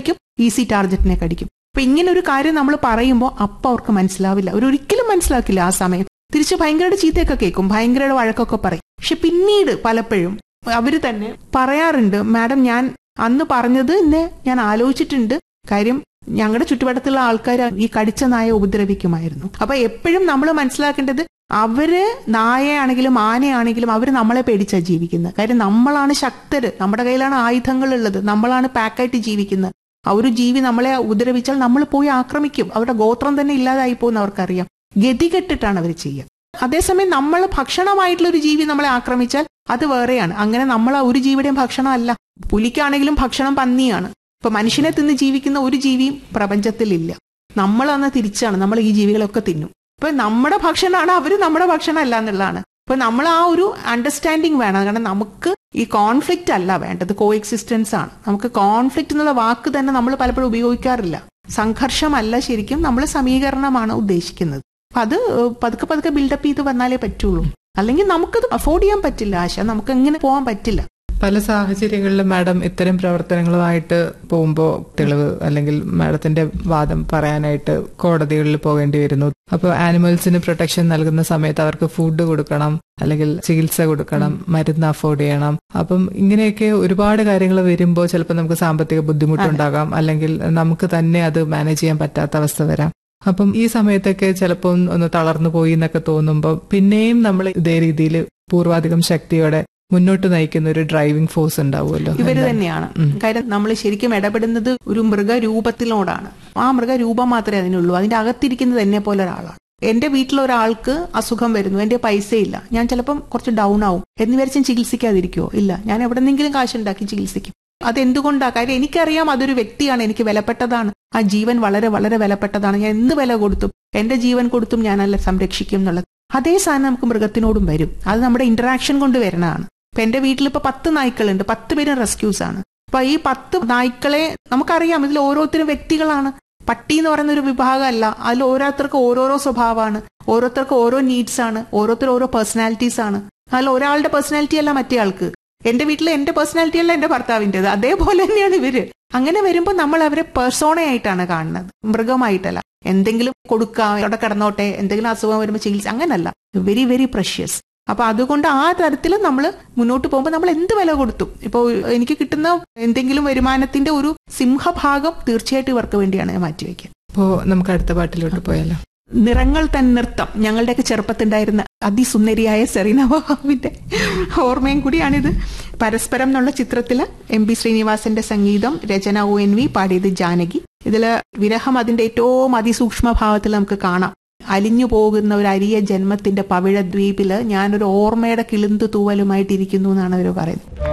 കടിക്കും ഈസി ടാർജറ്റിനെ കടിക്കും അപ്പൊ ഇങ്ങനെ ഒരു കാര്യം നമ്മൾ പറയുമ്പോൾ അപ്പൊ അവർക്ക് മനസ്സിലാവില്ല അവർ ഒരിക്കലും മനസ്സിലാക്കില്ല ആ സമയം തിരിച്ച് ഭയങ്കരമായിട്ട് ചീത്തയൊക്കെ കേൾക്കും ഭയങ്കരയുടെ വഴക്കൊക്കെ പറയും പക്ഷെ പിന്നീട് പലപ്പോഴും അവര് തന്നെ പറയാറുണ്ട് മാഡം ഞാൻ അന്ന് പറഞ്ഞത് എന്നെ ഞാൻ ആലോചിച്ചിട്ടുണ്ട് കാര്യം ഞങ്ങളുടെ ചുറ്റുവട്ടത്തുള്ള ആൾക്കാർ ഈ കടിച്ച നായ ഉപദ്രവിക്കുമായിരുന്നു അപ്പൊ എപ്പോഴും നമ്മൾ മനസ്സിലാക്കേണ്ടത് അവര് നായയാണെങ്കിലും ആനയാണെങ്കിലും അവർ നമ്മളെ പേടിച്ചാ ജീവിക്കുന്നത് കാര്യം നമ്മളാണ് ശക്തര് നമ്മുടെ കയ്യിലാണ് ആയുധങ്ങൾ ഉള്ളത് നമ്മളാണ് പാക്കായിട്ട് ജീവിക്കുന്നത് ആ ഒരു ജീവി നമ്മളെ ഉപദ്രവിച്ചാൽ നമ്മൾ പോയി ആക്രമിക്കും അവരുടെ ഗോത്രം തന്നെ ഇല്ലാതായി പോകുന്ന അവർക്കറിയാം ഗതികെട്ടിട്ടാണ് അവർ ചെയ്യുക അതേസമയം നമ്മൾ ഭക്ഷണമായിട്ടുള്ള ഒരു ജീവി നമ്മളെ ആക്രമിച്ചാൽ അത് വേറെയാണ് അങ്ങനെ നമ്മൾ ആ ഒരു ജീവിയുടെയും ഭക്ഷണമല്ല പുലിക്കാണെങ്കിലും ഭക്ഷണം പന്നിയാണ് ഇപ്പൊ മനുഷ്യനെ തിന്ന് ജീവിക്കുന്ന ഒരു ജീവിയും പ്രപഞ്ചത്തിലില്ല നമ്മൾ അന്ന് തിരിച്ചാണ് നമ്മൾ ഈ ജീവികളൊക്കെ തിന്നും ഇപ്പൊ നമ്മുടെ ഭക്ഷണമാണ് അവര് നമ്മുടെ ഭക്ഷണം അല്ല എന്നുള്ളതാണ് ഇപ്പൊ നമ്മൾ ആ ഒരു അണ്ടർസ്റ്റാൻഡിങ് വേണം കാരണം നമുക്ക് ഈ കോൺഫ്ലിക്റ്റ് അല്ല വേണ്ടത് കോ എക്സിസ്റ്റൻസ് ആണ് നമുക്ക് കോൺഫ്ലിക്റ്റ് എന്നുള്ള വാക്ക് തന്നെ നമ്മൾ പലപ്പോഴും ഉപയോഗിക്കാറില്ല സംഘർഷമല്ല ശരിക്കും നമ്മൾ സമീകരണമാണ് ഉദ്ദേശിക്കുന്നത് അപ്പൊ അത് പതുക്കെ പതുക്കെ ബിൽഡപ്പ് ചെയ്ത് വന്നാലേ പറ്റുള്ളൂ അല്ലെങ്കിൽ നമുക്കത് അഫോർഡ് ചെയ്യാൻ പറ്റില്ല ആശ നമുക്ക് എങ്ങനെ പോകാൻ പറ്റില്ല പല സാഹചര്യങ്ങളിലും മാഡം ഇത്തരം പ്രവർത്തനങ്ങളുമായിട്ട് പോകുമ്പോൾ തെളിവ് അല്ലെങ്കിൽ മാഡത്തിന്റെ വാദം പറയാനായിട്ട് കോടതികളിൽ പോകേണ്ടി വരുന്നു അപ്പോൾ ആനിമൽസിന് പ്രൊട്ടക്ഷൻ നൽകുന്ന സമയത്ത് അവർക്ക് ഫുഡ് കൊടുക്കണം അല്ലെങ്കിൽ ചികിത്സ കൊടുക്കണം മരുന്ന് അഫോർഡ് ചെയ്യണം അപ്പം ഇങ്ങനെയൊക്കെ ഒരുപാട് കാര്യങ്ങൾ വരുമ്പോൾ ചിലപ്പോൾ നമുക്ക് സാമ്പത്തിക ബുദ്ധിമുട്ടുണ്ടാകാം അല്ലെങ്കിൽ നമുക്ക് തന്നെ അത് മാനേജ് ചെയ്യാൻ പറ്റാത്ത അവസ്ഥ വരാം അപ്പം ഈ സമയത്തൊക്കെ ചിലപ്പോൾ ഒന്ന് തളർന്നു പോയി എന്നൊക്കെ തോന്നുമ്പോൾ പിന്നെയും നമ്മൾ ഇതേ രീതിയിൽ പൂർവാധികം ശക്തിയോടെ മുന്നോട്ട് നയിക്കുന്ന ഒരു ഡ്രൈവിംഗ് ഫോഴ്സ് ഉണ്ടാവുമല്ലോ ഇവര് തന്നെയാണ് കാര്യം നമ്മൾ ശരിക്കും ഇടപെടുന്നത് ഒരു മൃഗരൂപത്തിനോടാണ് ആ മൃഗരൂപം മാത്രമേ അതിനുള്ളൂ അതിന്റെ അകത്തിരിക്കുന്നത് എന്നെ പോലെ ഒരാളാണ് എന്റെ വീട്ടിൽ ഒരാൾക്ക് അസുഖം വരുന്നു എന്റെ പൈസയില്ല ഞാൻ ചിലപ്പം കുറച്ച് ഡൗൺ ആവും എന്ന് വിചാരിച്ച് ചികിത്സിക്കാതിരിക്കുമോ ഇല്ല ഞാൻ എവിടെന്നെങ്കിലും കാശുണ്ടാക്കി ചികിത്സിക്കും അതെന്തുകൊണ്ടാ കാര്യം എനിക്കറിയാം അതൊരു വ്യക്തിയാണ് എനിക്ക് വിലപ്പെട്ടതാണ് ആ ജീവൻ വളരെ വളരെ വിലപ്പെട്ടതാണ് ഞാൻ എന്ത് വില കൊടുത്തും എന്റെ ജീവൻ കൊടുത്തും ഞാനല്ല സംരക്ഷിക്കും എന്നുള്ളത് അതേ സാധനം നമുക്ക് മൃഗത്തിനോടും വരും അത് നമ്മുടെ ഇന്ററാക്ഷൻ കൊണ്ട് വരുന്നതാണ് ഇപ്പൊ എന്റെ വീട്ടിൽ ഇപ്പൊ പത്ത് നായ്ക്കളുണ്ട് പത്ത് പേരും റെസ്ക്യൂസ് ആണ് അപ്പൊ ഈ പത്ത് നായ്ക്കളെ നമുക്കറിയാം ഇതിൽ ഓരോരുത്തരും വ്യക്തികളാണ് പട്ടി എന്ന് പറയുന്ന ഒരു വിഭാഗമല്ല അതിൽ ഓരോരുത്തർക്ക് ഓരോരോ സ്വഭാവമാണ് ഓരോരുത്തർക്ക് ഓരോ നീഡ്സ് ആണ് ഓരോരുത്തർ ഓരോ പേഴ്സണാലിറ്റീസ് ആണ് അതിൽ ഒരാളുടെ പേഴ്സണാലിറ്റി അല്ല മറ്റേ ആൾക്ക് എന്റെ വീട്ടിൽ എന്റെ പേഴ്സണാലിറ്റി അല്ല എന്റെ ഭർത്താവിൻ്റെത് അതേപോലെ തന്നെയാണ് ഇവര് അങ്ങനെ വരുമ്പോൾ നമ്മൾ അവരെ പേഴ്സോണയായിട്ടാണ് കാണുന്നത് മൃഗമായിട്ടല്ല എന്തെങ്കിലും കൊടുക്കുക അവിടെ കിടന്നോട്ടെ എന്തെങ്കിലും അസുഖം വരുമ്പോൾ ചികിത്സ അങ്ങനല്ല വെരി വെരി പ്രഷ്യസ് അപ്പൊ അതുകൊണ്ട് ആ തരത്തിൽ നമ്മൾ മുന്നോട്ട് പോകുമ്പോൾ നമ്മൾ എന്ത് വില കൊടുത്തു ഇപ്പോൾ എനിക്ക് കിട്ടുന്ന എന്തെങ്കിലും വരുമാനത്തിന്റെ ഒരു സിംഹഭാഗം തീർച്ചയായിട്ടും ഇവർക്ക് വേണ്ടിയാണ് ഞാൻ മാറ്റിവെക്കുക അപ്പോ നമുക്ക് അടുത്ത പാട്ടിലോട്ട് പോയാലോ നിറങ്ങൾ തൻ നൃത്തം ഞങ്ങളുടെയൊക്കെ ചെറുപ്പത്തുണ്ടായിരുന്ന അതിസുന്ദരിയായ സെറീന വഹാബിന്റെ ഓർമ്മയും കൂടിയാണിത് പരസ്പരം എന്നുള്ള ചിത്രത്തില് എം പി ശ്രീനിവാസന്റെ സംഗീതം രചന ഒ എൻ വി പാടിയത് ജാനകി ഇതില് വിരഹം അതിന്റെ ഏറ്റവും അതിസൂക്ഷ്മ ഭാവത്തിൽ നമുക്ക് കാണാം അലിഞ്ഞു പോകുന്ന ഒരു അരിയ ജന്മത്തിന്റെ പവിഴ ദ്വീപില് ഞാനൊരു ഓർമ്മയുടെ കിളിന്തു തൂവലുമായിട്ടിരിക്കുന്നു എന്നാണ് അവർ പറയുന്നത്